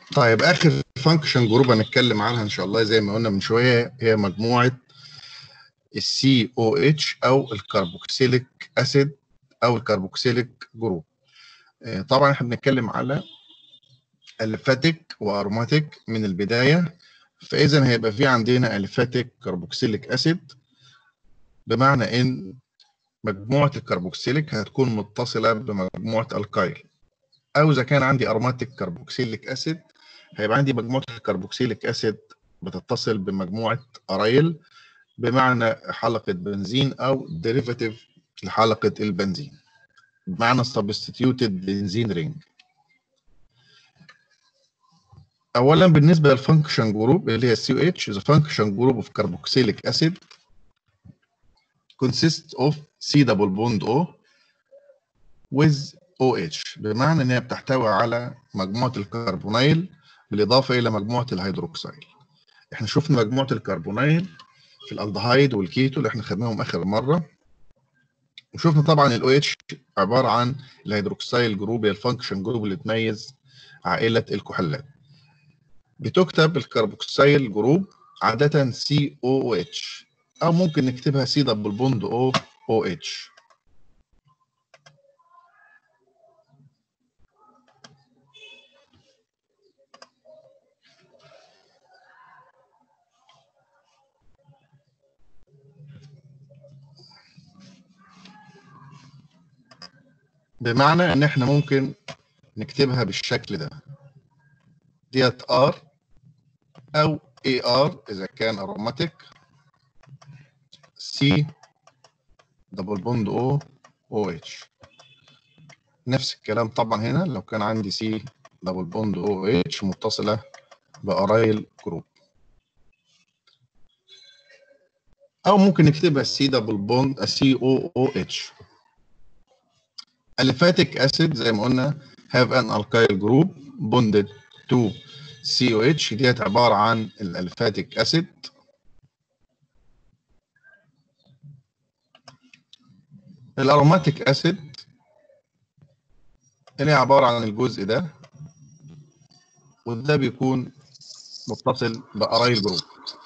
طيب اخر فانكشن جروب هنتكلم عنها ان شاء الله زي ما قلنا من شويه هي مجموعه السي او اتش او الكربوكسيليك اسيد او الكربوكسيليك جروب آه، طبعا احنا بنتكلم على الفاتيك واروماتيك من البدايه فاذا هيبقى في عندنا الفاتيك كربوكسيليك اسيد بمعنى ان مجموعه الكربوكسيليك هتكون متصله بمجموعه الكايل او اذا كان عندي اروماتيك كربوكسيليك اسيد هيبقى عندي مجموعه الكربوكسيليك اسيد بتتصل بمجموعه ارايل بمعنى حلقه بنزين او ديريفاتيف لحلقه البنزين بمعنى substituted بنزين رينج اولا بالنسبه للفانكشن جروب اللي هي السي او اتش the function group of carboxylic acid consists of C double bond O with OH بمعنى ان هي بتحتوي على مجموعه الكربونيل بالاضافه الى مجموعه الهيدروكسيل احنا شفنا مجموعه الكربونيل في الالدهايد والكيتو اللي احنا خدناهم اخر مره وشفنا طبعا الاو اتش عباره عن الهيدروكسيل جروب هي الفانكشن جروب اللي تميز عائله الكحولات بتكتب الكربوكسيل جروب عاده سي او اتش او ممكن نكتبها سي دبل بوند او او اتش بمعنى ان احنا ممكن نكتبها بالشكل ده ديت ار او اي ار اذا كان اروماتيك سي دبل بوند او او اتش نفس الكلام طبعا هنا لو كان عندي سي دبل بوند او اتش متصله بارايل جروب او ممكن نكتبها سي دبل بوند سي او او اتش aliphatic acid زي ما قلنا have an alkyl group bonded to COH ديت عبارة عن الاليفاتيك acid الاروماتيك acid اللي هي عبارة عن الجزء ده وده بيكون متصل بأرايل جروب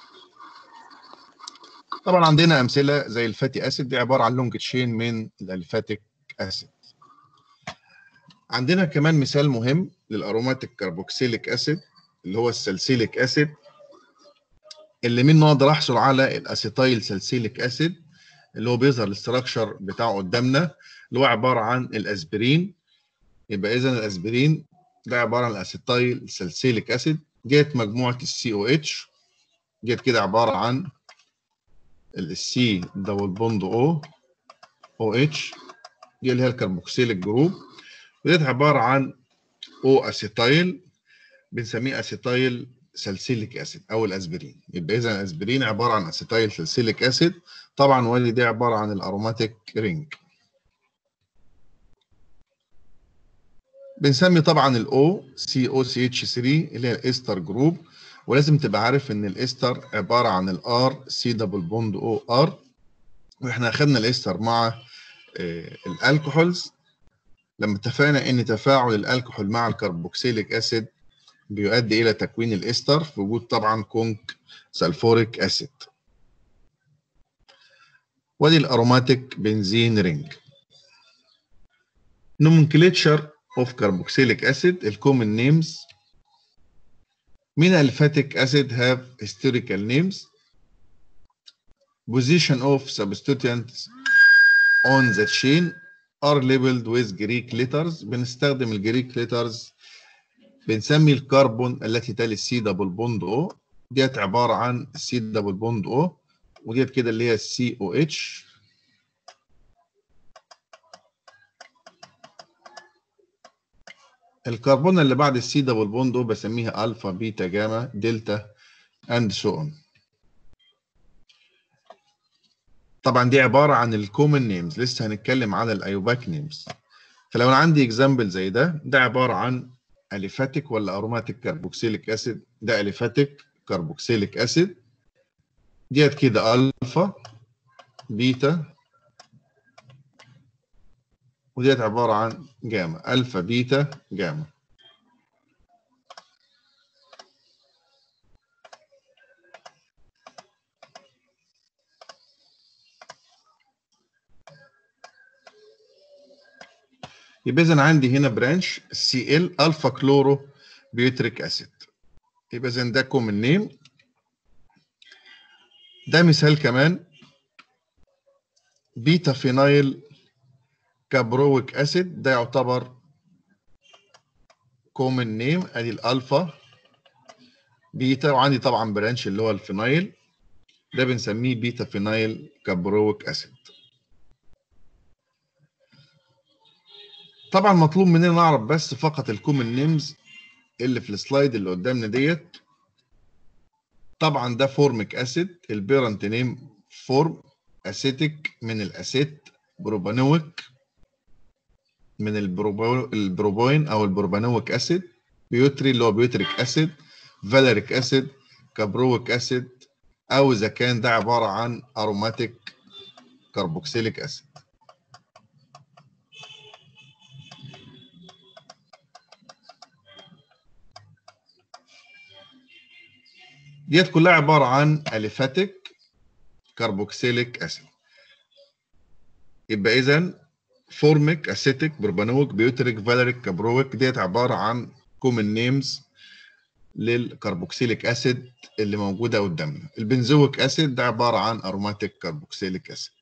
طبعا عندنا أمثلة زي الفاتي أسيد دي عبارة عن لونج تشين من الاليفاتيك أسيد عندنا كمان مثال مهم للاروماتيك كربوكسيليك اسيد اللي هو السلسيليك اسيد اللي منه اقدر احصل على الاسيتايل سلسيليك اسيد اللي هو بيظهر الاستراكشر بتاعه قدامنا اللي هو عباره عن الاسبرين يبقى اذا الاسبرين ده عباره عن الاسيتايل سلسيليك اسيد جت مجموعه السي او اتش جت كده عباره عن السي دبل بوند او او اتش دي اللي هي الكربوكسيليك جروب وديت عباره عن او اسيتايل بنسميه اسيتايل سلسيليك اسيد او الاسبرين يبقى اذا الاسبرين عباره عن اسيتايل سلسيليك اسيد طبعا ودي دي عباره عن الاروماتيك رينج بنسمي طبعا الاو سي او سي اتش 3 اللي هي الاستر جروب ولازم تبقى عارف ان الاستر عباره عن الار سي دبل بوند او ار واحنا اخذنا الاستر مع آه الالكحولز لما اتفقنا ان تفاعل الالكحول مع الكربوكسيليك اسيد بيؤدي الى تكوين الاستر في وجود طبعا كونك سلفوريك اسيد ودي الاروماتيك بنزين رينج nomenclature of carboxylic acid الكومن نيمز من الفاتيك acid have historical names position of substituents on the chain are labeled with Greek letters بنستخدم الجريك letters بنسمي الكربون التي تلي السي دبل بوند او ديت عباره عن السي دبل بوند او وديت كده اللي هي السي او اتش الكربون اللي بعد السي دبل بوند او بسميها الفا بيتا جاما دلتا اند سو اون طبعا دي عباره عن الكومن نيمز لسه هنتكلم على الايوباك نيمز فلو انا عندي اكزامبل زي ده ده عباره عن اليفاتيك ولا اروماتيك كربوكسيليك اسيد ده اليفاتيك كربوكسيليك اسيد ديت كده الفا بيتا وديت عباره عن جاما الفا بيتا جاما يبقى اذا عندي هنا برانش سي ال الفا كلورو بيوتريك اسيد يبقى اذا ده كومن نيم ده مثال كمان بيتا فينايل كابرويك اسيد ده يعتبر كومن نيم ادي الالفا بيتا وعندي طبعا برانش اللي هو الفينايل ده بنسميه بيتا فينايل كابرويك اسيد طبعا مطلوب مننا نعرف بس فقط الكومن نيمز اللي في السلايد اللي قدامنا ديت طبعا ده فورميك اسيد البيرنت نيم فورم اسيتيك من الاسيت بروبانويك من البروبو البروبوين او البروبانويك اسيد بيوتري اللي هو بيوتريك اسيد فاليريك اسيد كابرويك اسيد او اذا كان ده عباره عن اروماتيك كربوكسيليك اسيد ديت كلها عباره عن اليفاتيك كربوكسيليك اسيد يبقى اذا فورميك اسيتيك بربانويك بيوتريك فاليريك كابرويك ديت عباره عن كومن نيمز للكربوكسيليك اسيد اللي موجوده قدامنا البنزويك اسيد ده عباره عن اروماتيك كربوكسيليك اسيد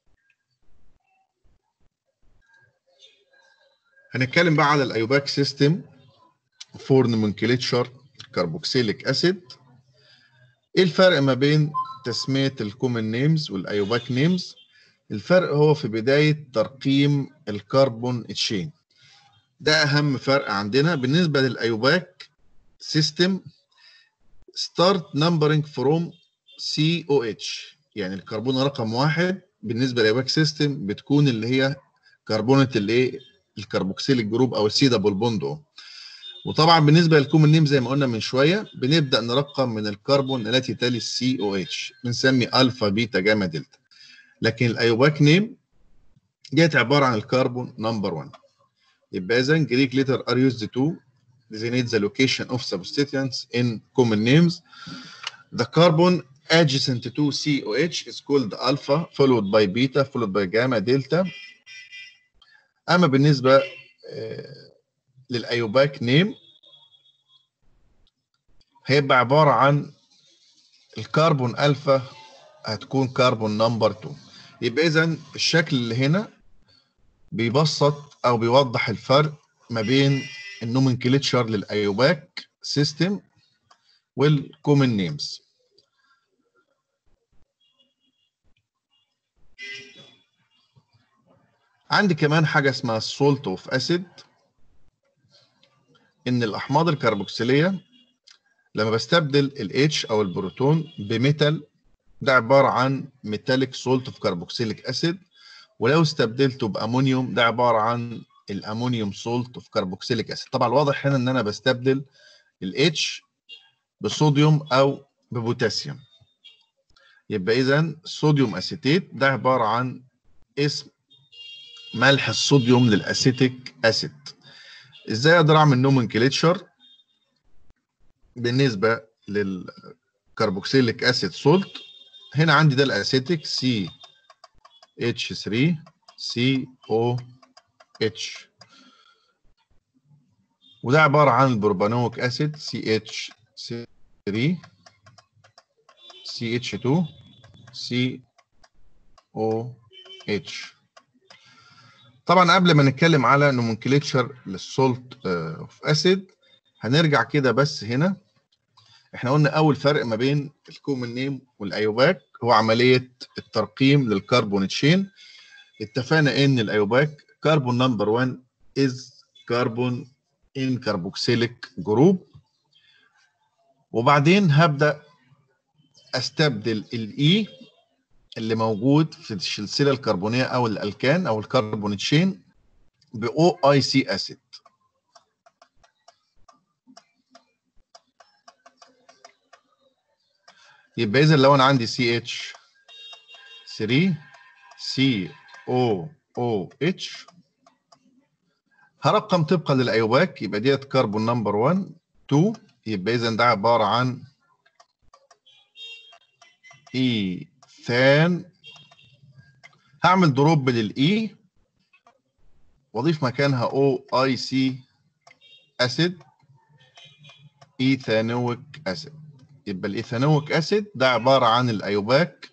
هنتكلم بقى على الايوباك سيستم فور نومنكليتشر كربوكسيليك اسيد ايه الفرق ما بين تسميه الكومن نيمز والايوباك نيمز الفرق هو في بدايه ترقيم الكربون تشين ده اهم فرق عندنا بالنسبه للايوباك سيستم ستارت نمبرنج فروم سي او اتش يعني الكربون رقم واحد بالنسبه للايوباك سيستم بتكون اللي هي كربونه الايه الكربوكسيليك جروب او السي دبل بوند وطبعا بالنسبه للكومن نيم زي ما قلنا من شويه بنبدا نرقم من الكربون التي تلي السي او اتش بنسمي الفا بيتا جاما دلتا لكن الايوباك نيم ديت عباره عن الكربون نمبر 1 يبقى اذا جريك ليتر ار يوزد تو designate the location of substituents in common names the carbon adjacent to COH is called alpha followed by beta followed by gamma delta اما بالنسبه للايوباك نيم هيبقى عباره عن الكربون الفا هتكون كربون نمبر 2 يبقى اذا الشكل اللي هنا بيبسط او بيوضح الفرق ما بين النومنكليتشر للايوباك سيستم والكومن نيمز عندي كمان حاجه اسمها السولت اوف اسيد ان الاحماض الكربوكسيليه لما بستبدل الاتش او البروتون بميتال ده عباره عن ميتاليك سولت اوف كربوكسيليك اسيد ولو استبدلته بامونيوم ده عباره عن الامونيوم سولت اوف كربوكسيليك اسيد طبعا الواضح هنا ان انا بستبدل الاتش بصوديوم او ببوتاسيوم يبقى اذا صوديوم اسيتيت ده عباره عن اسم ملح الصوديوم للاسيتيك اسيد ازاي اقدر اعمل نومنكليتشر بالنسبه للكربوكسيليك اسيد سولت هنا عندي ده الاسيتيك سي اتش 3 سي او اتش وده عباره عن البروبانويك اسيد سي اتش 3 سي اتش 2 سي او اتش طبعا قبل ما نتكلم على نومنكليتشر للسولت اوف اسيد هنرجع كده بس هنا احنا قلنا اول فرق ما بين الكومن نيم والايوباك هو عمليه الترقيم للكربون تشين اتفقنا ان الايوباك كربون نمبر 1 از كربون ان كربوكسيليك جروب وبعدين هبدا استبدل الاي اللي موجود في السلسله الكربونيه او الالكان او الكربون تشين ب او اي سي اسيد يبقى اذا لو انا عندي سي اتش 3 سي او او اتش هرقم طبقا للايوباك يبقى ديت كربون نمبر 1 2 يبقى اذا ده عباره عن ايثان هعمل دروب للاي واضيف مكانها او اي سي اسيد ايثانويك اسيد يبقى الايثانويك اسيد ده عباره عن الايوباك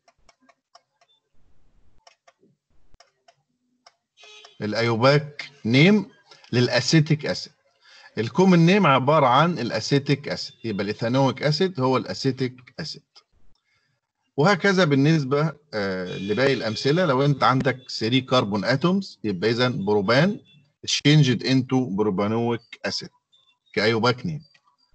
الايوباك نيم للاسيتيك اسيد الكومن نيم عباره عن الاسيتيك اسيد يبقى الايثانويك اسيد هو الاسيتيك اسيد وهكذا بالنسبه آه لباقي الامثله لو انت عندك 3 كربون اتومز يبقى اذا بروبان changed into بروبانويك اسيد كايوباك نيم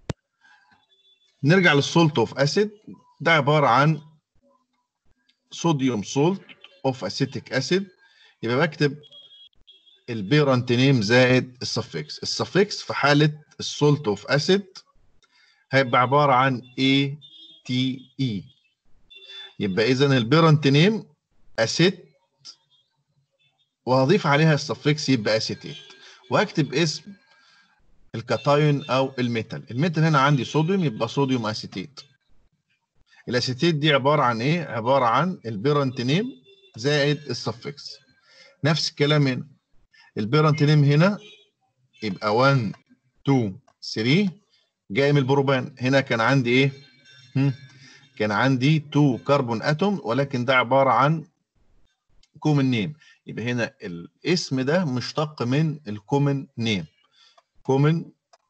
نرجع للسولت اوف اسيد ده عباره عن صوديوم سولت اوف اسيتيك اسيد يبقى بكتب البيرنت نيم زائد السفكس السفكس في حاله السولت اوف اسيد هيبقى عباره عن اي تي اي يبقى اذا البيرنت نيم اسيت وهضيف عليها السفكس يبقى اسيتيت وهكتب اسم الكاتايون او الميتال الميتال هنا عندي صوديوم يبقى صوديوم اسيتيت الاسيتيت دي عباره عن ايه عباره عن البيرنت نيم زائد السفكس نفس الكلام هنا البيرنت نيم هنا يبقى 1 2 3 جاي من البروبان هنا كان عندي ايه هم. كان عندي 2 كربون اتوم ولكن ده عباره عن كومن نيم يبقى هنا الاسم ده مشتق من الكومن نيم كومن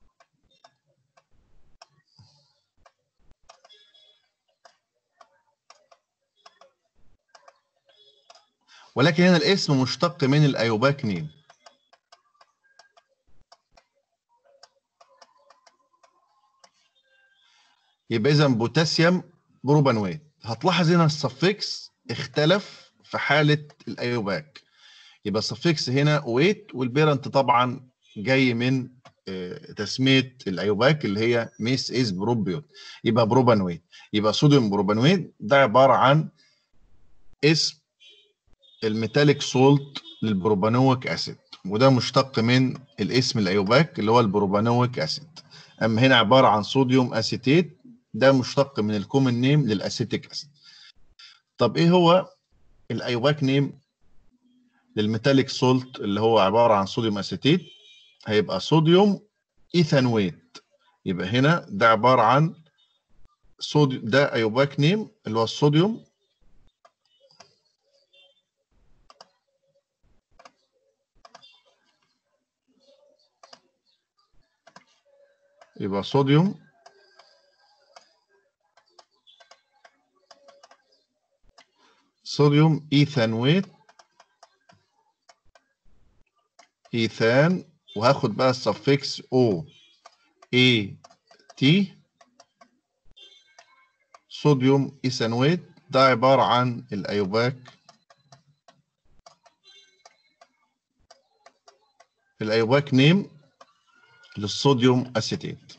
ولكن هنا الاسم مشتق من الايوباك نيم يبقى اذا بوتاسيوم بروبانويت هتلاحظ هنا السفكس اختلف في حاله الايوباك يبقى السفكس هنا ويت والبيرنت طبعا جاي من تسميه الايوباك اللي هي ميس از بروبيوت يبقى بروبانويت يبقى صوديوم بروبانويت ده عباره عن اسم الميتاليك سولت للبروبانويك اسيد وده مشتق من الاسم الايوباك اللي هو البروبانويك اسيد اما هنا عباره عن صوديوم اسيتيت ده مشتق من الكومن نيم للاسيتيك اسيد طب ايه هو الايوباك نيم للميتاليك سولت اللي هو عباره عن صوديوم اسيتيت هيبقى صوديوم ايثانويت يبقى هنا ده عباره عن صوديوم ده ايوباك نيم اللي هو الصوديوم يبقى صوديوم صوديوم ايثانويت ايثان وهاخد بقى السفكس او اي تي صوديوم ايثانويت ده عبارة عن الايوباك الايوباك نيم للصوديوم اسيتيت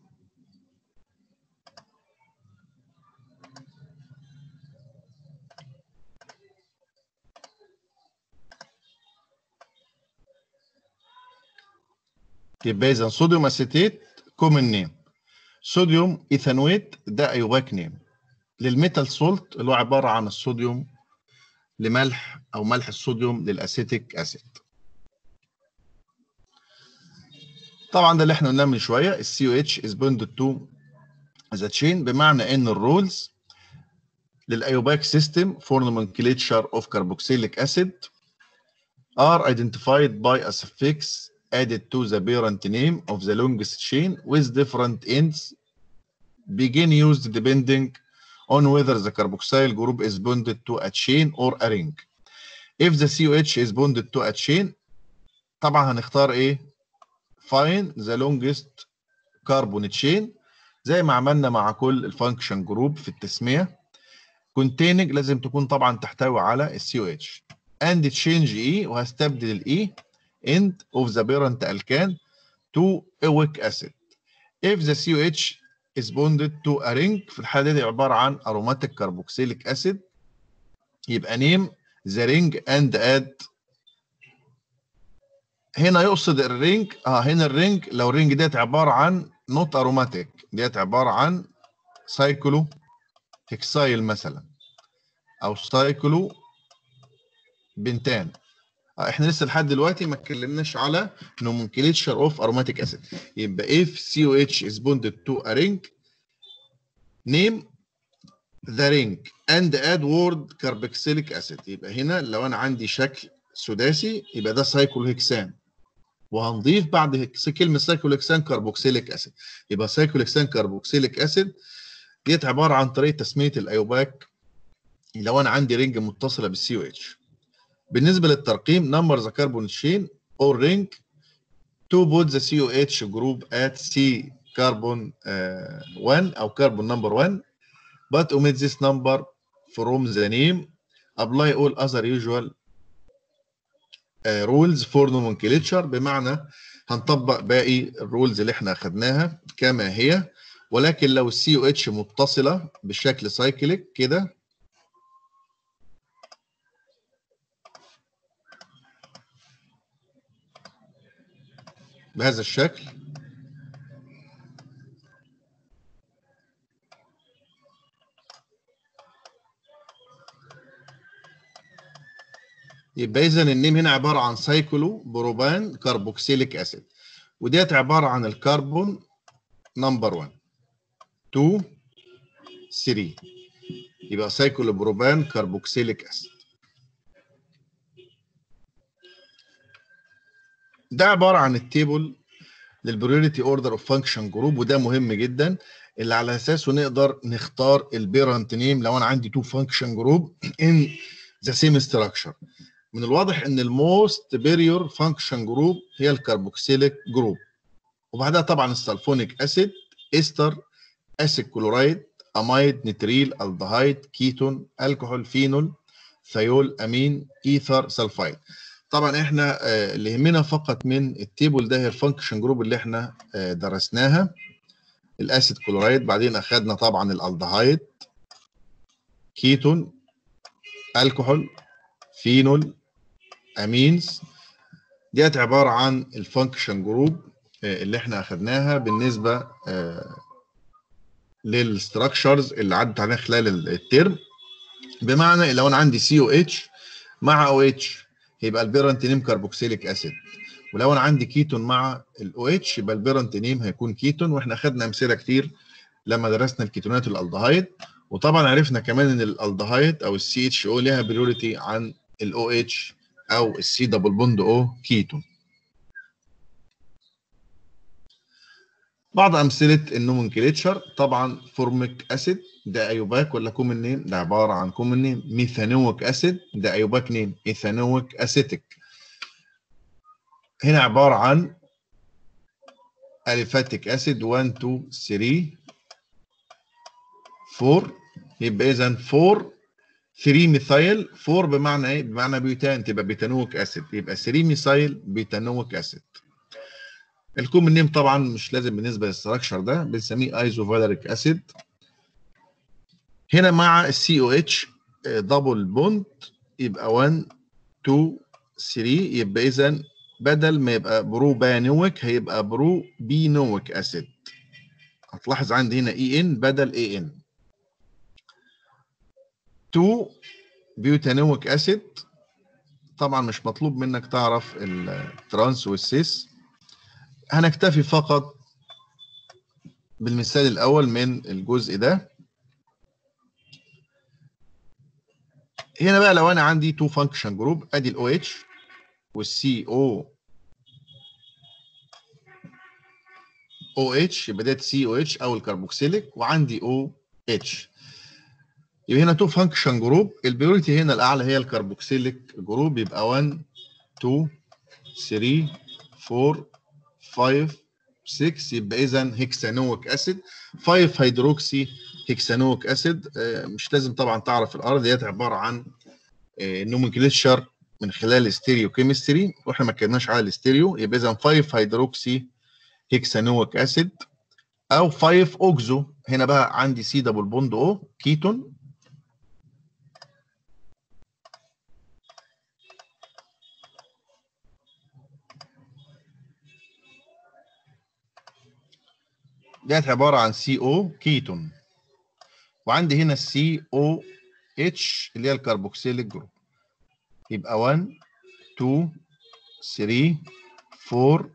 يبقى اذا صوديوم اسيتيت كومن نيم صوديوم ايثانويت ده ايوباك نيم للميتال سولت اللي هو عباره عن الصوديوم لملح او ملح الصوديوم للاسيتيك اسيد طبعا ده اللي احنا قلناه من شويه السي او اتش از بوندد تو ذا تشين بمعنى ان الرولز للايوباك سيستم فور nomenclature of carboxylic acid are identified by a suffix added to the parent name of the longest chain with different ends begin used depending on whether the carboxyl group is bonded to a chain or a ring. If the COH is bonded to a chain طبعا هنختار ايه؟ find the longest carbon chain زي ما عملنا مع كل الفانكشن جروب في التسمية containing لازم تكون طبعا تحتوي على ال COH and change E وهستبدل ال E end of the parent alkane to ewic acid. If the COH is bonded to a ring في الحالة دي عبارة عن aromatic carboxylic acid يبقى name the ring and add هنا يقصد الرينج اه هنا الرينج لو الرينج ديت عبارة عن نوت اروماتيك ديت عبارة عن سايكلو هكسايل مثلا او سايكلو بنتان احنا لسه لحد دلوقتي ما اتكلمناش على nomenclature اوف aromatic acid يبقى if COH is bonded to a ring name the ring and add word carboxylic acid يبقى هنا لو انا عندي شكل سداسي يبقى ده سايكلوهكسان وهنضيف بعد كلمه سايكلوهكسان كربوكسيليك اسيد يبقى سايكلوهكسان كربوكسيليك اسيد ديت عباره عن طريقه تسميه الايوباك لو انا عندي رينج متصله بالسي او اتش بالنسبه للترقيم نمبر ذا كربون تشين اور رينج to put the COH group at C carbon uh, 1 او carbon number 1 but omit this number from the name apply all other usual uh, rules for nomenclature بمعنى هنطبق باقي الرولز اللي احنا اخدناها كما هي ولكن لو السي او اتش متصله بشكل سايكليك كده بهذا الشكل يبقى اذا النيم هنا عباره عن سايكلو بروبان كربوكسيليك اسيد وديت عباره عن الكربون نمبر 1 2 3 يبقى سايكلو بروبان كربوكسيليك اسيد ده عباره عن التيبل للبريوريتي اوردر اوف فانكشن جروب وده مهم جدا اللي على اساسه نقدر نختار البيرنت نيم لو انا عندي تو فانكشن جروب ان ذا سيم ستراكشر من الواضح ان الموست بيريور فانكشن جروب هي الكربوكسيليك جروب وبعدها طبعا السلفونيك اسيد استر اسيد كلورايد امايد نتريل الدهايد كيتون الكحول فينول ثيول امين ايثر سلفايد طبعا احنا اللي يهمنا فقط من التيبل ده هي الفانكشن جروب اللي احنا درسناها الاسيد كلورايد بعدين اخذنا طبعا الالدهايد كيتون الكحول فينول امينز ديت عباره عن الفانكشن جروب اللي احنا اخذناها بالنسبه للستراكشرز اللي عدت عليها خلال الترم بمعنى لو انا عندي سي او اتش مع او اتش يبقى البيرنت نيم كربوكسيليك اسيد ولو انا عندي كيتون مع الاو اتش يبقى البيرنت نيم هيكون كيتون واحنا اخذنا امثله كتير لما درسنا الكيتونات الالدهايد وطبعا عرفنا كمان ان الالدهايد او السي اتش او ليها بريوريتي عن الاو اتش او السي دبل بوند او كيتون بعض امثله النومنكليتشر طبعا فورميك اسيد ده ايوباك ولا كومن نيم ده عباره عن كومن نيم ميثانويك اسيد ده ايوباك نيم ايثانويك اسيتيك هنا عباره عن اليفاتيك اسيد 1 2 3 4 يبقى اذا 4 3 ميثايل 4 بمعنى ايه بمعنى بيوتان تبقى بيتانويك اسيد يبقى 3 ميثايل بيتانويك اسيد الكومن نيم طبعا مش لازم بالنسبه للستراكشر ده بنسميه ايزوفاليريك اسيد هنا مع السي او اتش دبل بوند يبقى 1 2 3 يبقى اذا بدل ما يبقى برو بانويك هيبقى برو بينويك اسيد هتلاحظ عندي هنا اي ان بدل اي ان 2 بيوتانويك اسيد طبعا مش مطلوب منك تعرف الترانس والسيس هنكتفي فقط بالمثال الاول من الجزء ده هنا بقى لو انا عندي تو فانكشن جروب ادي الاو اتش والسي او او اتش يبقى ده سي او اتش او الكربوكسيليك وعندي او اتش يبقى هنا تو فانكشن جروب البيوريتي هنا الاعلى هي الكربوكسيليك جروب يبقى 1 2 3 4 5 6 يبقى اذا هيكسانويك اسيد 5 هيدروكسي هيكسانويك اسيد مش لازم طبعا تعرف الارض ديت عباره عن نومنكليتشر من خلال الستيريو كيمستري واحنا ما اتكلمناش على الستيريو يبقى اذا 5 هيدروكسي هيكسانويك اسيد او 5 اوكزو هنا بقى عندي سي دبل بوند او كيتون ديت عباره عن سي او كيتون وعندي هنا السي او اتش اللي هي الكربوكسيليك جروب يبقى 1 2 3 4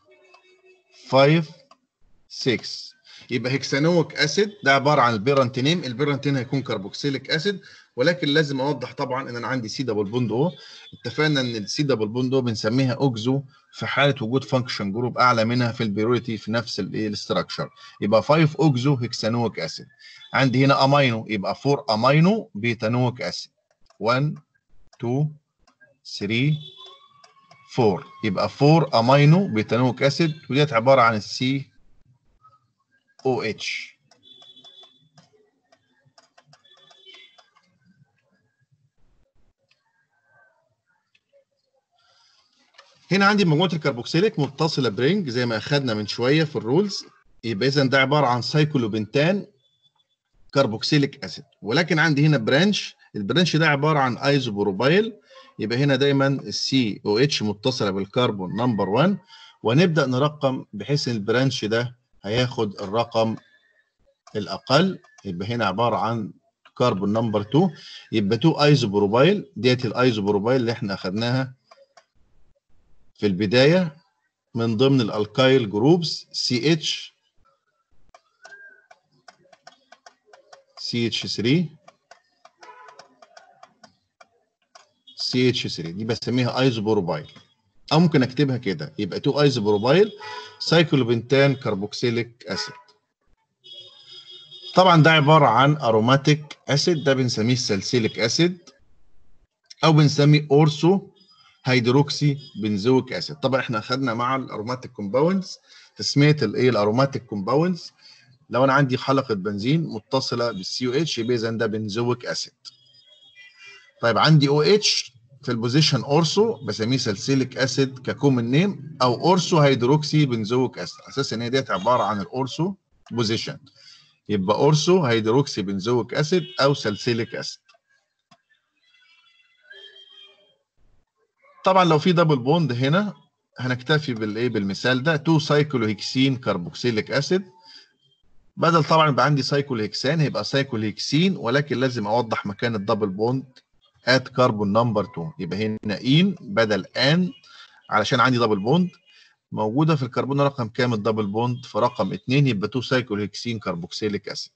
5 6 يبقى هيكسانويك اسيد ده عباره عن البيرنت نيم البيرنت نيم هيكون كربوكسيليك اسيد ولكن لازم اوضح طبعا ان انا عندي سي دبل بوند او اتفقنا ان السي دبل بوند او بنسميها اوكزو في حاله وجود فانكشن جروب اعلى منها في البيوريتي في نفس الاستراكشر يبقى 5 اوكزو هيكسانويك اسيد عندي هنا امينو يبقى 4 امينو بيتانويك اسيد 1 2 3 4 يبقى 4 امينو بيتانويك اسيد وديت عباره عن السي او اتش هنا عندي مجموعه الكربوكسيليك متصله برينج زي ما اخذنا من شويه في الرولز يبقى اذا ده عباره عن سايكلوبنتان كربوكسيليك اسيد ولكن عندي هنا برانش البرانش ده عباره عن ايزوبروبايل يبقى هنا دايما السي او اتش متصله بالكربون نمبر 1 ونبدا نرقم بحيث ان البرانش ده هياخد الرقم الاقل يبقى هنا عباره عن كربون نمبر 2 يبقى 2 ايزوبروبايل ديت الايزوبروبايل اللي احنا اخذناها في البدايه من ضمن الالكايل جروبس سي اتش سي اتش 3 سي اتش 3 دي بسميها ايزوبروبايل او ممكن اكتبها كده يبقى 2 ايزوبروبايل سايكلوبنتان كربوكسيليك اسيد طبعا ده عباره عن اروماتيك اسيد ده بنسميه السلسيليك اسيد او بنسميه اورسو هيدروكسي بنزويك اسيد طبعا احنا اخذنا مع الاروماتيك كومباوندز تسميه الايه الاروماتيك كومباوندز لو انا عندي حلقه بنزين متصله بالسي او اتش يبقى اذا ده بنزويك اسيد طيب عندي او اتش في البوزيشن اورسو بسميه سلسيليك اسيد ككومن نيم او اورسو هيدروكسي بنزويك اسيد اساسا هي ديت عباره عن الاورسو بوزيشن يبقى اورسو هيدروكسي بنزويك اسيد او سلسيليك اسيد طبعا لو في دبل بوند هنا هنكتفي بالايه بالمثال ده 2 سايكلوهكسين كربوكسيليك اسيد بدل طبعا يبقى عندي سايكلوهكسان هيبقى سايكلوهكسين ولكن لازم اوضح مكان الدبل بوند ات كربون نمبر 2 يبقى هنا ان بدل ان علشان عندي دبل بوند موجوده في الكربون رقم كام الدبل بوند في رقم 2 يبقى 2 سايكلوهكسين كربوكسيليك اسيد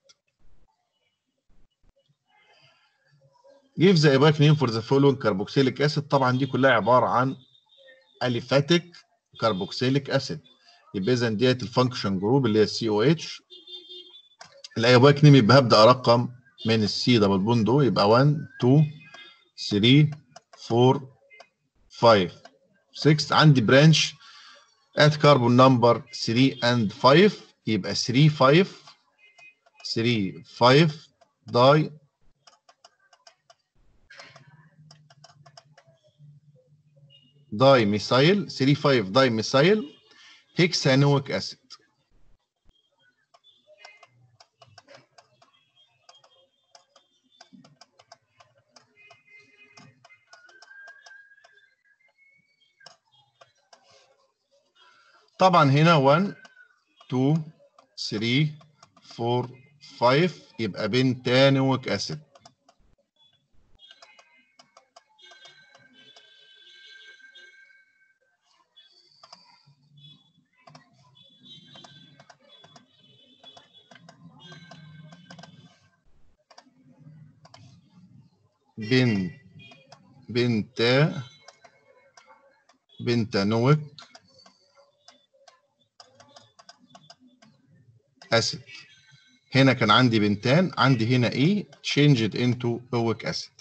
give the epoch name for the following carboxylic acid طبعا دي كلها عباره عن aliphatic carboxylic acid يبقى اذا ديت الفانكشن جروب اللي هي السي او اتش الايباك نيم يبقى هبدا ارقم من السي دبل بوند يبقى 1 2 3 4 5 6 عندي برانش at carbon number 3 and 5 يبقى 3 5 3 5 داي داي ميثايل 3 5 داي ميثايل هيكسانويك اسيد طبعا هنا 1 2 3 4 5 يبقى بنتانويك اسيد بن بنتا بنتانويك اسيد هنا كان عندي بنتان عندي هنا ايه changed into oic acid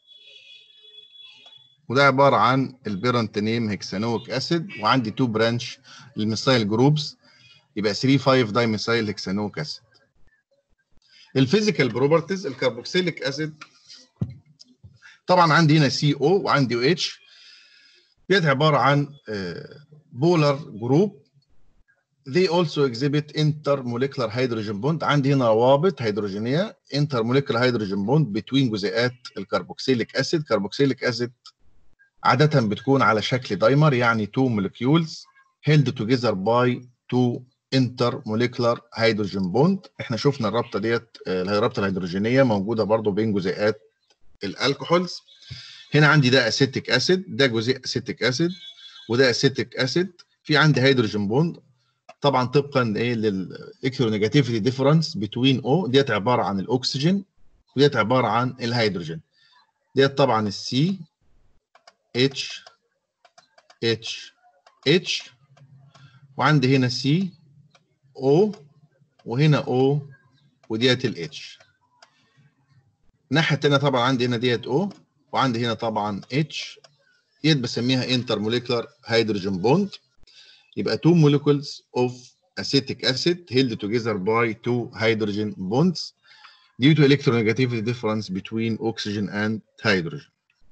وده عباره عن البيرنت نيم هيكسانويك اسيد وعندي تو برانش الميثايل جروبس يبقى 3 5 داي ميثايل هيكسانويك اسيد الفيزيكال بروبرتيز الكربوكسيليك اسيد طبعا عندي هنا سي او وعندي او اتش ديت عباره عن بولر جروب they also exhibit intermolecular hydrogen bond عندي هنا روابط هيدروجينيه intermolecular hydrogen bond between جزيئات الكربوكسيليك اسيد كربوكسيليك اسيد عاده بتكون على شكل دايمر يعني two molecules held together by two intermolecular hydrogen bond احنا شفنا الرابطه ديت الرابطه الهيدروجينيه موجوده برضو بين جزيئات الالكحولز هنا عندي ده اسيتيك اسيد ده جزيء اسيتيك اسيد وده اسيتيك اسيد في عندي هيدروجين بوند طبعا طبقا ايه للالكترونيجاتيفيتي ديفرنس بتوين او ديت عباره عن الاكسجين وديت عباره عن الهيدروجين ديت طبعا السي اتش اتش اتش وعندي هنا سي او وهنا او وديت الاتش الناحيه الثانيه طبعا عندي هنا ديت او وعندي هنا طبعا اتش ديت بسميها انتر موليكولار هيدروجين بوند يبقى two molecules of acetic acid held together by two hydrogen bonds due to electronegativity difference between oxygen and hydrogen.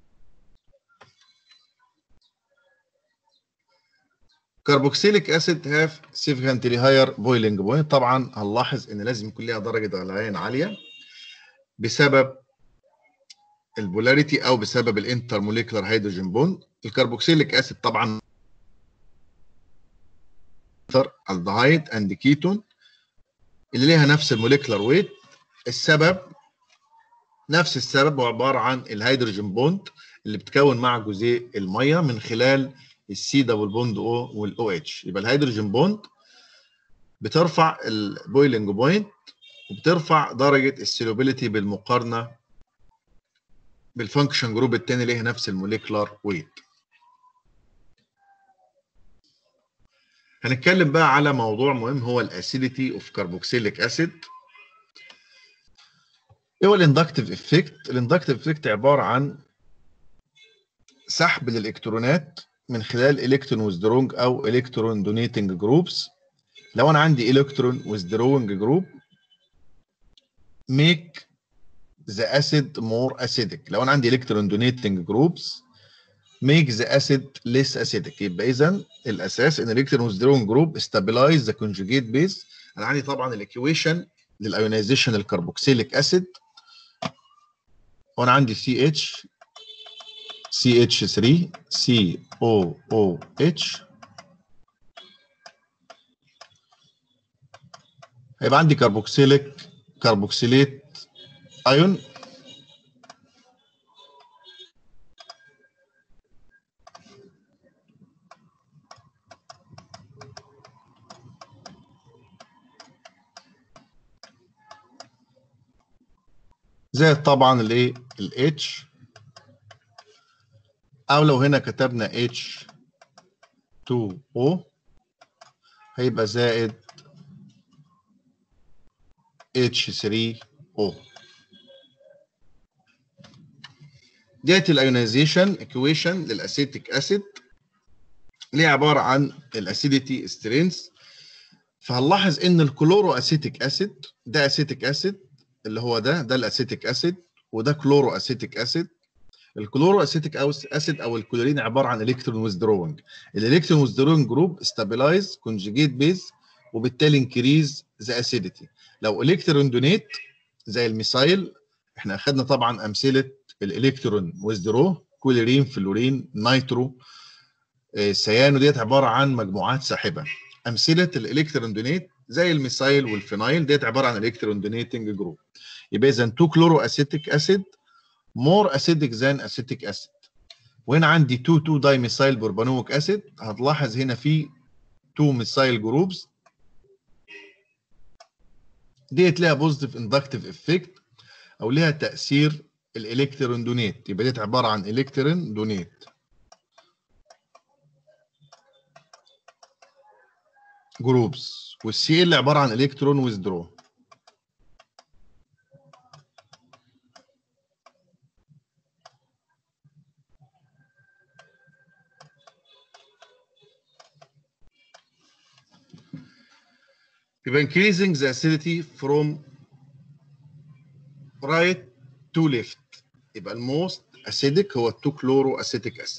Carboxylic acid have significantly higher boiling point طبعا هنلاحظ ان لازم يكون ليها درجه غليان عاليه بسبب البولاريتي او بسبب الانترموليكولار هيدروجين بوند الكربوكسيليك اسيد طبعا الدهايد اند كيتون اللي ليها نفس الموليكولار ويت السبب نفس السبب هو عباره عن الهيدروجين بوند اللي بتكون مع جزيء الميه من خلال السي دبل بوند او والاو اتش يبقى الهيدروجين بوند بترفع البويلنج بوينت وبترفع درجه السيلوبيليتي بالمقارنه بالفانكشن جروب الثاني ليه نفس الموليكولار ويت هنتكلم بقى على موضوع مهم هو الاسيديتي اوف كربوكسيليك اسيد ايه هو الاندكتيف افكت الاندكتيف افكت عباره عن سحب الالكترونات من خلال الكترون ويزدرونج او الكترون دونيتنج جروبس لو انا عندي الكترون ويزدرونج جروب ميك ذا اسيد مور اسيدك لو انا عندي الكترون دونيتنج جروبس make the acid less acidic يبقى اذا الاساس ان الالكترون withdrawing جروب stabilize the conjugate base انا عندي طبعا الايكويشن للايونيزيشن الكربوكسيليك اسيد وانا عندي CH CH3 COOH هيبقى عندي كربوكسيليك كربوكسيليت ايون زائد طبعا الايه الاتش او لو هنا كتبنا اتش 2 او هيبقى زائد اتش 3 او ديت الايونيزيشن ايكويشن للاسيتيك اسيد اللي هي عباره عن الاسيديتي سترينث فهنلاحظ ان الكلورو اسيتيك اسيد ده اسيتيك اسيد اللي هو ده ده الاسيتيك اسيد وده كلورو اسيتيك اسيد الكلورو اسيتيك اسيد او الكلورين عباره عن الكترون ويزدروينج الالكترون ويزدروينج جروب ستابلايز كونجيجيت بيز وبالتالي انكريز ذا اسيديتي لو الكترون دونيت زي الميسايل احنا اخذنا طبعا امثله الالكترون ويزدرو كوليرين فلورين نيترو سيانو ديت عباره عن مجموعات ساحبه امثله الالكترون دونيت زي الميسايل والفينايل ديت عباره عن الكترون دونيتنج جروب يبقى اذا 2 كلورو اسيتيك اسيد مور اسيدك ذان اسيتيك اسيد وهنا عندي 2 2 داي ميسايل بوربانويك اسيد هتلاحظ هنا في 2 ميسايل جروبز ديت ليها بوزيتيف اندكتيف افكت او ليها تاثير الالكترون دونيت يبقى ديت عباره عن الكترون دونيت جروبس والسي ال عباره عن الكترون ويزدرو يبقى increasing the acidity from right to left يبقى الموست acidic هو 2 كلورو اسيتيك اسيد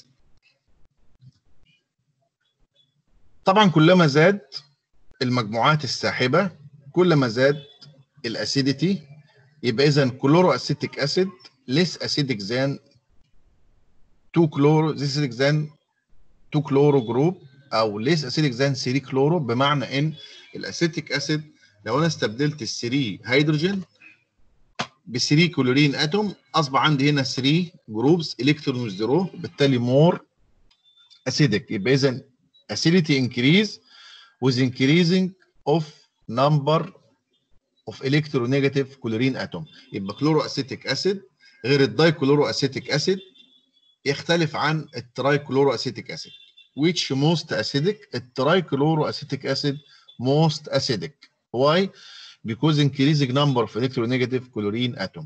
طبعا كلما زاد المجموعات الساحبه كلما زاد الاسيديتي يبقى اذا كلورو اسيتيك اسيد less acidic than 2 كلورو less acidic than 2 كلورو جروب او less acidic than 3 كلورو بمعنى ان الاسيتيك اسيد لو انا استبدلت ال 3 هيدروجين ب 3 كلورين اتوم اصبح عندي هنا 3 جروبس الكترون زيرو بالتالي مور اسيدك يبقى اذا acidity increase with increasing of number of electronegative chlorine atom يبقى كلورو اسيتيك اسيد غير الداي كلورو اسيتيك اسيد يختلف عن التراي كلورو اسيتيك اسيد which most acidic التراي كلورو اسيتيك اسيد most acidic why because increasing number of electronegative chlorine atom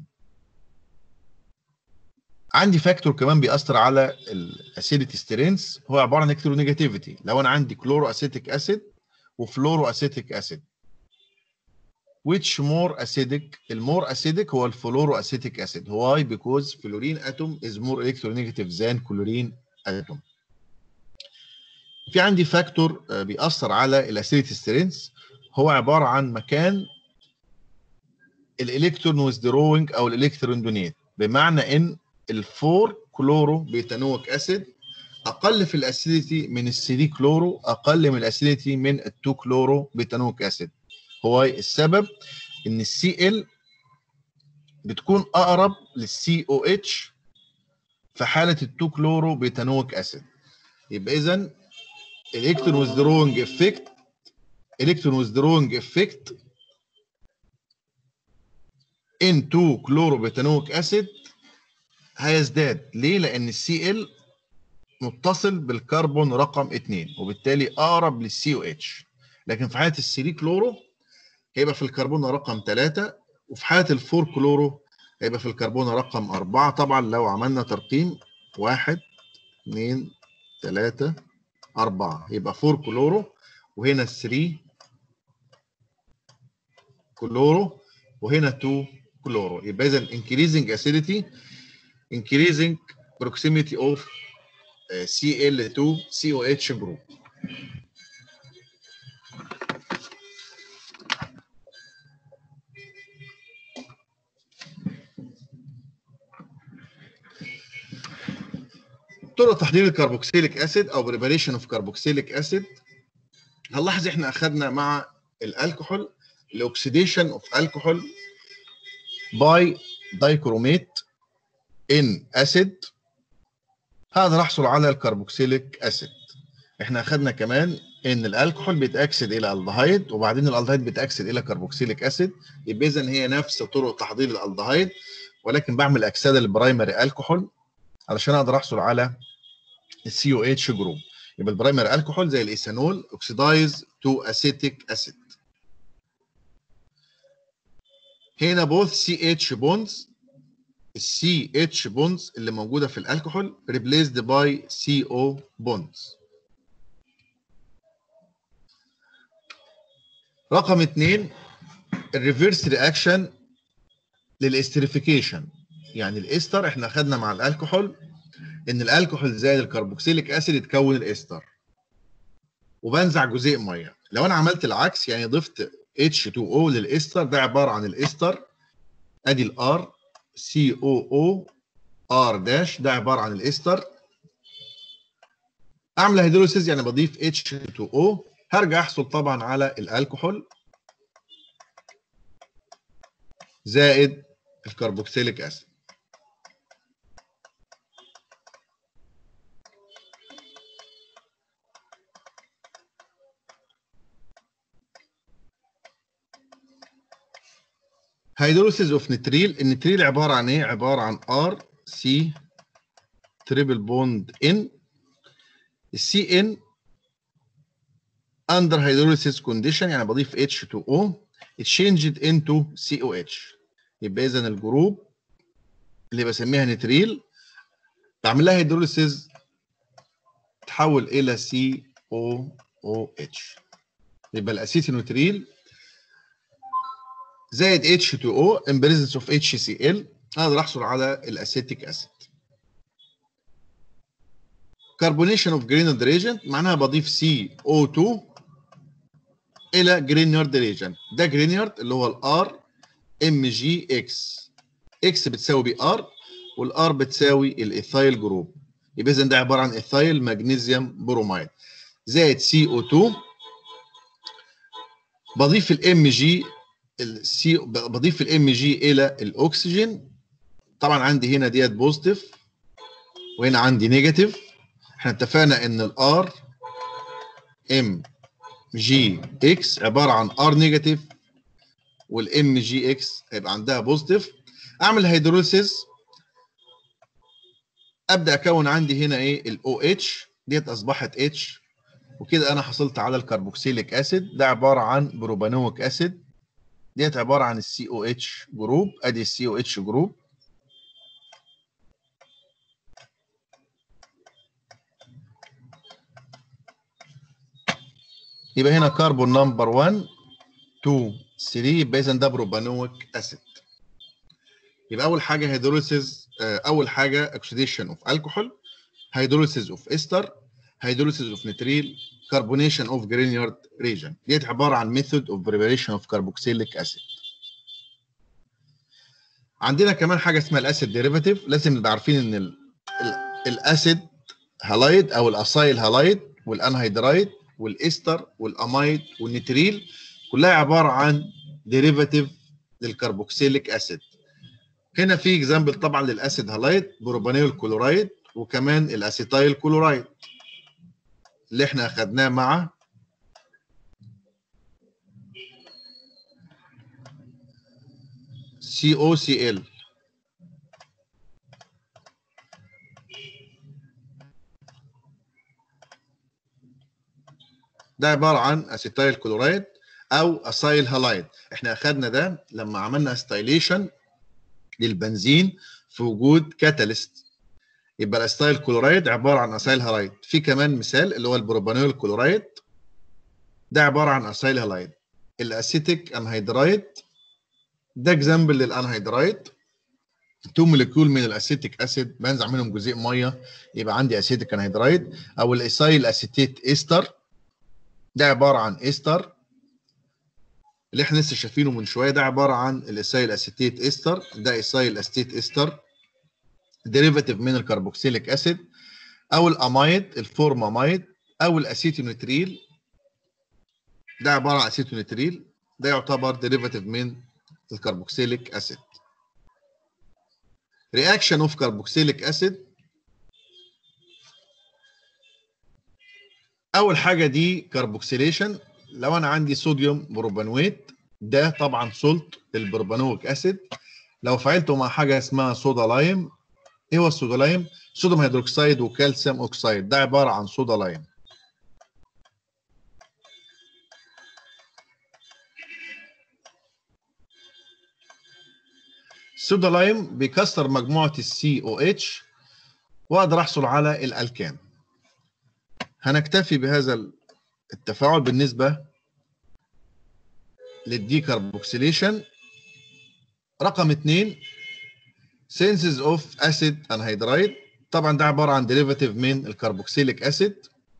عندي فاكتور كمان بيأثر على الاسيديتي سترينث هو عباره عن الكترونيجاتيفيتي لو انا عندي كلورو اسيتيك اسيد وفلورو اسيتيك اسيد which more acidic المور acidic هو الفلورو اسيتيك اسيد why because fluorine atom is more electronegative than chlorine atom في عندي فاكتور بيأثر على الاسيديتي سترينث هو عباره عن مكان الالكترون withdrawing او الالكترون دونيت بمعنى ان الفور كلورو بيتانويك اسيد اقل في الاسيديتي من السي كلورو اقل من الاسيديتي من التو كلورو بيتانويك اسيد هو السبب ان السي ال بتكون اقرب للسي او اتش في حاله التو كلورو بيتانويك اسيد يبقى اذا الكترون ويزدروينج افكت الكترون ويزدروينج افكت ان 2 كلورو بيتانويك اسيد هيزداد ليه؟ لأن السي ال متصل بالكربون رقم 2 وبالتالي أقرب للسي او اتش لكن في حالة السي كلورو هيبقى في الكربون رقم 3 وفي حالة الفور كلورو هيبقى في الكربون رقم 4 طبعا لو عملنا ترقيم 1 2 3 4 يبقى 4 كلورو وهنا 3 كلورو وهنا 2 كلورو يبقى اذا increasing acidity increasing proximity of uh, Cl to COH group. طرق تحضير الكربوكسيليك اسيد او بريباريشن اوف كربوكسيليك اسيد هنلاحظ احنا اخذنا مع الالكحول الاكسيديشن اوف الكحول باي دايكروميت ان اسيد هقدر احصل على الكربوكسيليك اسيد احنا اخذنا كمان ان الالكحول بيتاكسد الى الدهايد وبعدين الالدهايد بيتاكسد الى كربوكسيليك اسيد يبقى اذا هي نفس طرق تحضير الالدهايد ولكن بعمل اكسده للبرايمري الكحول علشان اقدر احصل على السي او اتش جروب يبقى البرايمري الكحول زي الايثانول اوكسيدايز تو اسيتيك اسيد هنا بوث سي اتش بونز السي اتش بونز اللي موجوده في الكحول replaced by CO bonds. رقم اثنين الريفرس رياكشن للاستريفيكيشن يعني الاستر احنا خدنا مع الكحول ان الكحول زائد الكربوكسيليك اسيد يتكون الاستر وبنزع جزيء ميه لو انا عملت العكس يعني ضفت H2O للاستر ده عباره عن الاستر ادي الار سي او او ار داش ده عباره عن الاستر اعمل هيدروليسيز يعني بضيف اتش 2 او هرجع احصل طبعا على الكحول زائد الكربوكسيليك اسيد هيدروسيز اوف نتريل النتريل عباره عن ايه عباره عن ار سي تريبل بوند ان السي ان under hydrolysis condition يعني بضيف H2O changed into COH يبقى اذا الجروب اللي بسميها نتريل بعمل لها هيدروليسيز تحول الى COOH يبقى الاسيتينوتريل زائد H2O in presence of HCl اقدر احصل على الاسيتيك اسيد كربونيشن اوف جرينارد ريجنت معناها بضيف CO2 الى جرينيارد ريجنت ده جرينيارد اللي هو الار ام جي اكس اكس بتساوي بي ار والار بتساوي الايثايل جروب يبقى اذا ده عباره عن ايثايل مغنيسيوم بروميد زائد سي او 2 بضيف الام جي السي بضيف الام جي الى الاكسجين طبعا عندي هنا ديت بوزيتيف وهنا عندي نيجاتيف احنا اتفقنا ان الار ام جي اكس عباره عن ار نيجاتيف والام جي اكس هيبقى عندها بوزيتيف اعمل هيدروليسيس ابدا اكون عندي هنا ايه الاو اتش ديت اصبحت اتش وكده انا حصلت على الكربوكسيليك اسيد ده عباره عن بروبانويك اسيد ديت عباره عن السي او اتش جروب ادي السي او اتش جروب يبقى هنا كربون نمبر 1 2 3 يبقى اذا ده بروبانويك اسيد يبقى اول حاجه هيدروليسيس اول حاجه اوكسيديشن اوف الكحول هيدروليسيس اوف استر هيدروليسيس اوف نتريل كربونيشن اوف جرينيارد ريجن ديت عباره عن ميثود اوف بريباريشن اوف كربوكسيليك اسيد عندنا كمان حاجه اسمها الاسيد ديريفاتيف لازم نبقى عارفين ان ال ال الاسيد هالايد او الاسايل هالايد والانهيدرايد والاستر والامايد والنتريل كلها عباره عن ديريفاتيف للكربوكسيليك اسيد هنا في اكزامبل طبعا للاسيد هالايد بروبانيل كلورايد وكمان الاسيتايل كلورايد اللي احنا اخدناه مع سي او سي ال ده عباره عن اسيتايل كلورايد او اسايل هالايد احنا اخدنا ده لما عملنا استايليشن للبنزين في وجود كاتاليست يبقى الاسيتايل كلورايد عباره عن اسايل هالايد في كمان مثال اللي هو البروبانيل كلورايد ده عباره عن اسايل هالايد الاسيتيك انهيدرايد ده اكزامبل للانهيدرايد تو موليكيول من الاسيتيك اسيد بنزع منهم جزيء ميه يبقى عندي اسيتيك انهيدرايد او الايسايل اسيتيت استر ده عباره عن استر اللي احنا لسه شايفينه من شويه ده عباره عن الايسايل اسيتيت استر ده ايسايل اسيتيت استر ديريفاتيف من الكربوكسيليك اسيد او الامايد الفورمامايد او الاسيتونيتريل ده عباره عن اسيتونيتريل ده يعتبر ديريفاتيف من الكربوكسيليك اسيد رياكشن اوف كربوكسيليك اسيد اول حاجه دي كربوكسيليشن لو انا عندي صوديوم بروبانويت ده طبعا سولت البروبانويك اسيد لو فعلته مع حاجه اسمها صودا لايم ايه هو الصودا لايم صوديوم هيدروكسيد وكالسيوم اوكسيد ده عباره عن صودا لايم الصودا لايم بيكسر مجموعه السي او اتش واقدر احصل على الالكان هنكتفي بهذا التفاعل بالنسبه للديكربوكسيليشن رقم اثنين سينسز اوف اسيد انهيدرايد طبعا ده عباره عن ديريفاتيف من الكربوكسيليك اسيد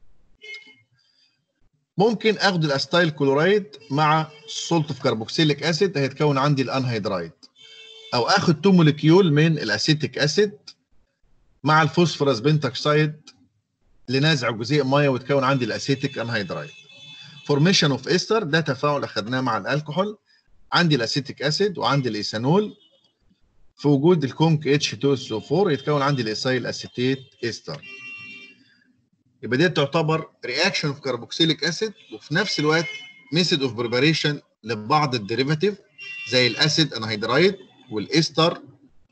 ممكن اخد الاستايل كلورايد مع سولت اوف كربوكسيليك اسيد هيتكون عندي الانهيدرايد او اخد تو موليكيول من الاسيتيك اسيد مع الفوسفورس بنتوكسيد لنزع جزيء ميه وتكون عندي الاسيتيك انهيدرايد فورميشن اوف استر ده تفاعل اخدناه مع الكحول عندي الاسيتيك اسيد وعندي الايثانول في وجود الكونك اتش 2 اس 4 يتكون عندي الايثايل اسيتيت استر يبقى دي تعتبر رياكشن اوف كربوكسيليك اسيد وفي نفس الوقت ميثود اوف بريباريشن لبعض الديريفاتيف زي الاسيد انهيدرايد والاستر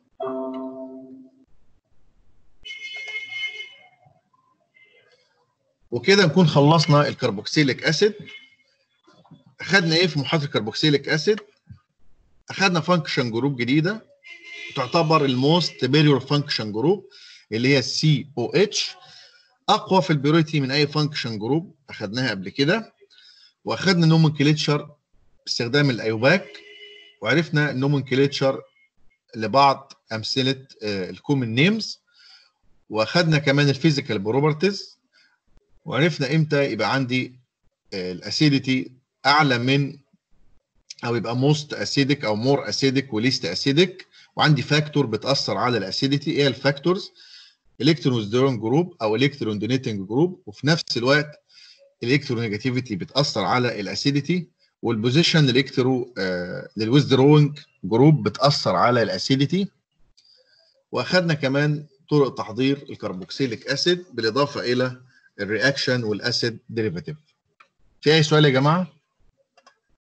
وكده نكون خلصنا الكربوكسيليك اسيد اخدنا ايه في محاضره الكربوكسيليك اسيد اخدنا فانكشن جروب جديده تعتبر الموست بيريور فانكشن جروب اللي هي السي او اتش اقوى في البيوريتي من اي فانكشن جروب اخدناها قبل كده واخدنا نومنكليتشر باستخدام الايوباك وعرفنا نومنكليتشر لبعض امثله الكومن نيمز واخدنا كمان الفيزيكال بروبرتيز وعرفنا امتى يبقى عندي الاسيديتي اعلى من او يبقى موست اسيدك او مور اسيدك وليست اسيدك وعندي فاكتور بتاثر على الاسيديتي ايه الفاكتورز الكترون ستيرون جروب او الكترون دونيتنج جروب وفي نفس الوقت الكترونيجاتيفيتي بتاثر على الاسيديتي والبوزيشن الكترو للويزدروينج جروب بتاثر على الاسيديتي واخدنا كمان طرق تحضير الكربوكسيليك اسيد بالاضافه الى الرياكشن والاسيد ديريفاتيف في اي سؤال يا جماعه